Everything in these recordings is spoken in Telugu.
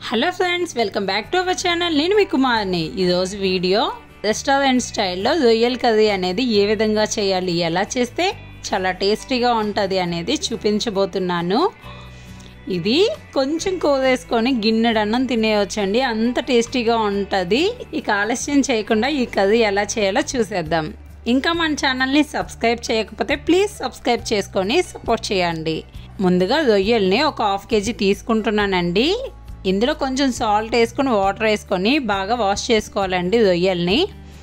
hello friends welcome back to our channel నేను మీ కుమార్ని ఈరోజు వీడియో రెస్టారెంట్ స్టైల్లో రొయ్యల కర్రీ అనేది ఏ విధంగా చేయాలి ఎలా చేస్తే చాలా టేస్టీగా ఉంటుంది అనేది చూపించబోతున్నాను ఇది కొంచెం కూర వేసుకొని గిన్నెడన్నం తినేయొచ్చండి అంత టేస్టీగా ఉంటుంది ఇక ఆలస్యం చేయకుండా ఈ కర్రీ ఎలా చేయాలో చూసేద్దాం ఇంకా మన ఛానల్ని సబ్స్క్రైబ్ చేయకపోతే ప్లీజ్ సబ్స్క్రైబ్ చేసుకొని సపోర్ట్ చేయండి ముందుగా రొయ్యల్ని ఒక హాఫ్ కేజీ తీసుకుంటున్నానండి ఇందులో కొంచెం సాల్ట్ వేసుకొని వాటర్ వేసుకొని బాగా వాష్ చేసుకోవాలండి రొయ్యల్ని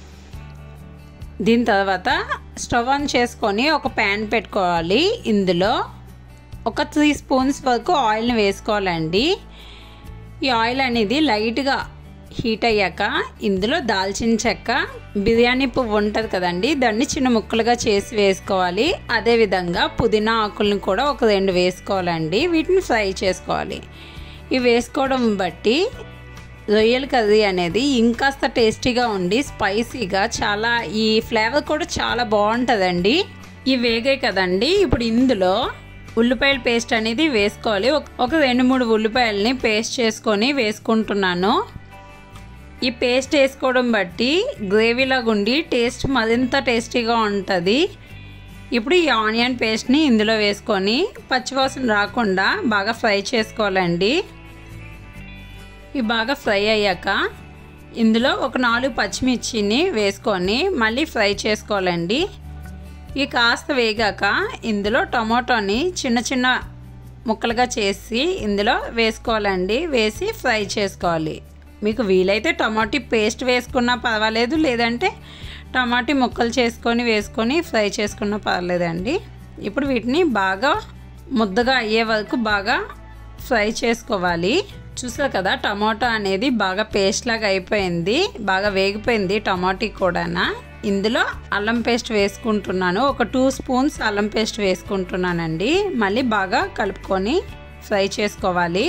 దీని తర్వాత స్టవ్ ఆన్ చేసుకొని ఒక ప్యాన్ పెట్టుకోవాలి ఇందులో ఒక త్రీ స్పూన్స్ వరకు ఆయిల్ని వేసుకోవాలండి ఈ ఆయిల్ అనేది లైట్గా హీట్ అయ్యాక ఇందులో దాల్చిన చెక్క బిర్యానీ పువ్వు ఉంటుంది కదండి దాన్ని చిన్న ముక్కలుగా చేసి వేసుకోవాలి అదేవిధంగా పుదీనా ఆకులను కూడా ఒక రెండు వేసుకోవాలండి వీటిని ఫ్రై చేసుకోవాలి ఇవి వేసుకోవడం బట్టి రొయ్యల కర్రీ అనేది ఇంకాస్త టేస్టీగా ఉండి స్పైసీగా చాలా ఈ ఫ్లేవర్ కూడా చాలా బాగుంటుందండి ఇవి వేగాయి కదండి ఇప్పుడు ఇందులో ఉల్లిపాయల పేస్ట్ అనేది వేసుకోవాలి ఒక రెండు మూడు ఉల్లిపాయలని పేస్ట్ చేసుకొని వేసుకుంటున్నాను ఈ పేస్ట్ వేసుకోవడం బట్టి గ్రేవీలాగా ఉండి టేస్ట్ మరింత టేస్టీగా ఉంటుంది ఇప్పుడు ఈ ఆనియన్ పేస్ట్ని ఇందులో వేసుకొని పచ్చివాసన రాకుండా బాగా ఫ్రై చేసుకోవాలండి ఇవి బాగా ఫ్రై అయ్యాక ఇందులో ఒక నాలుగు పచ్చిమిర్చిని వేసుకొని మళ్ళీ ఫ్రై చేసుకోవాలండి ఇవి కాస్త వేగాక ఇందులో టమాటోని చిన్న చిన్న ముక్కలుగా చేసి ఇందులో వేసుకోవాలండి వేసి ఫ్రై చేసుకోవాలి మీకు వీలైతే టమాటీ పేస్ట్ వేసుకున్నా పర్వాలేదు లేదంటే టమాటీ ముక్కలు చేసుకొని వేసుకొని ఫ్రై చేసుకున్నా పర్లేదండి ఇప్పుడు వీటిని బాగా ముద్దగా అయ్యే వరకు బాగా ఫ్రై చేసుకోవాలి చూసారు కదా టమాటో అనేది బాగా పేస్ట్ లాగా అయిపోయింది బాగా వేగిపోయింది టమాటీ కూడా ఇందులో అల్లం పేస్ట్ వేసుకుంటున్నాను ఒక టూ స్పూన్స్ అల్లం పేస్ట్ వేసుకుంటున్నానండి మళ్ళీ బాగా కలుపుకొని ఫ్రై చేసుకోవాలి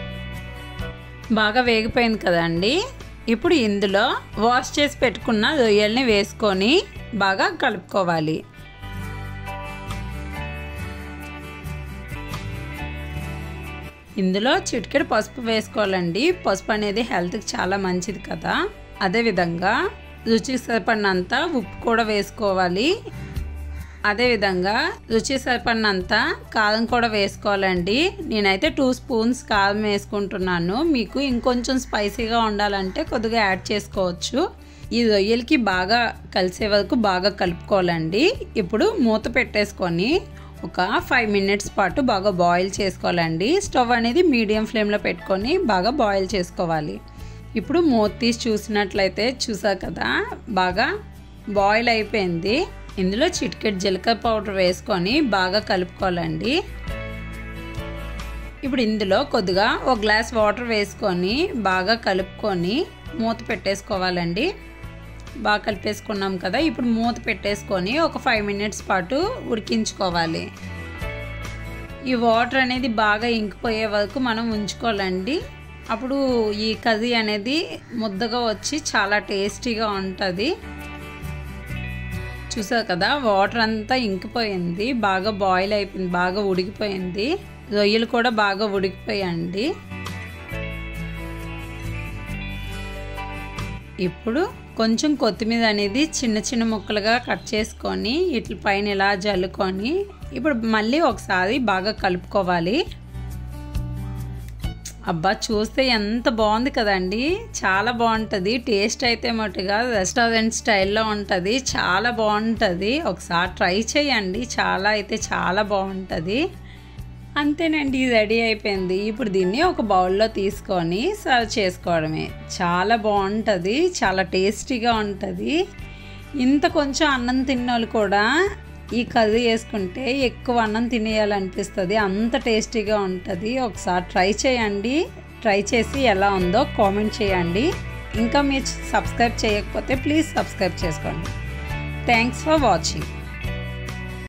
బాగా వేగిపోయింది కదండి ఇప్పుడు ఇందులో వాష్ చేసి పెట్టుకున్న రొయ్యల్ని వేసుకొని బాగా కలుపుకోవాలి ఇందులో చిటికెడు పసుపు వేసుకోవాలండి పసుపు అనేది హెల్త్కి చాలా మంచిది కదా అదేవిధంగా రుచికి సరిపడినంత ఉప్పు కూడా వేసుకోవాలి అదేవిధంగా రుచి సరిపడినంత కారం కూడా వేసుకోవాలండి నేనైతే టూ స్పూన్స్ కారం వేసుకుంటున్నాను మీకు ఇంకొంచెం స్పైసీగా ఉండాలంటే కొద్దిగా యాడ్ చేసుకోవచ్చు ఈ రొయ్యలకి బాగా కలిసే వరకు బాగా కలుపుకోవాలండి ఇప్పుడు మూత పెట్టేసుకొని ఒక ఫైవ్ మినిట్స్ పాటు బాగా బాయిల్ చేసుకోవాలండి స్టవ్ అనేది మీడియం ఫ్లేమ్లో పెట్టుకొని బాగా బాయిల్ చేసుకోవాలి ఇప్పుడు మూత తీసి చూసినట్లయితే చూసా కదా బాగా బాయిల్ అయిపోయింది ఇందులో చిటికెట్ జీలకర్ర పౌడర్ వేసుకొని బాగా కలుపుకోవాలండి ఇప్పుడు ఇందులో కొద్దిగా ఒక గ్లాస్ వాటర్ వేసుకొని బాగా కలుపుకొని మూత పెట్టేసుకోవాలండి బాగా కలిపేసుకున్నాం కదా ఇప్పుడు మూత పెట్టేసుకొని ఒక ఫైవ్ మినిట్స్ పాటు ఉడికించుకోవాలి ఈ వాటర్ అనేది బాగా ఇంకిపోయే వరకు మనం ఉంచుకోవాలండి అప్పుడు ఈ కర్రీ అనేది ముద్దగా వచ్చి చాలా టేస్టీగా ఉంటుంది చూసారు కదా వాటర్ అంతా ఇంకిపోయింది బాగా బాయిల్ అయిపోయింది బాగా ఉడికిపోయింది రొయ్యలు కూడా బాగా ఉడికిపోయండి ఇప్పుడు కొంచెం కొత్తిమీర అనేది చిన్న చిన్న ముక్కలుగా కట్ చేసుకొని ఇట్ల పైన ఇలా జల్లుకొని ఇప్పుడు మళ్ళీ ఒకసారి బాగా కలుపుకోవాలి అబ్బా చూస్తే ఎంత బాగుంది కదండి చాలా బాగుంటుంది టేస్ట్ అయితే మటుగా రెస్టారెంట్ స్టైల్లో ఉంటుంది చాలా బాగుంటుంది ఒకసారి ట్రై చేయండి చాలా అయితే చాలా బాగుంటుంది అంతేనండి రెడీ అయిపోయింది ఇప్పుడు దీన్ని ఒక బౌల్లో తీసుకొని సర్వ్ చేసుకోవడమే చాలా బాగుంటుంది చాలా టేస్టీగా ఉంటుంది ఇంత కొంచెం అన్నం తిన్నోళ్ళు కూడా ఈ కర్రీ వేసుకుంటే ఎక్కువ అన్నం తినేయాలనిపిస్తుంది అంత టేస్టీగా ఉంటుంది ఒకసారి ట్రై చేయండి ట్రై చేసి ఎలా ఉందో కామెంట్ చేయండి ఇంకా మీరు సబ్స్క్రైబ్ చేయకపోతే ప్లీజ్ సబ్స్క్రైబ్ చేసుకోండి థ్యాంక్స్ ఫర్ వాచింగ్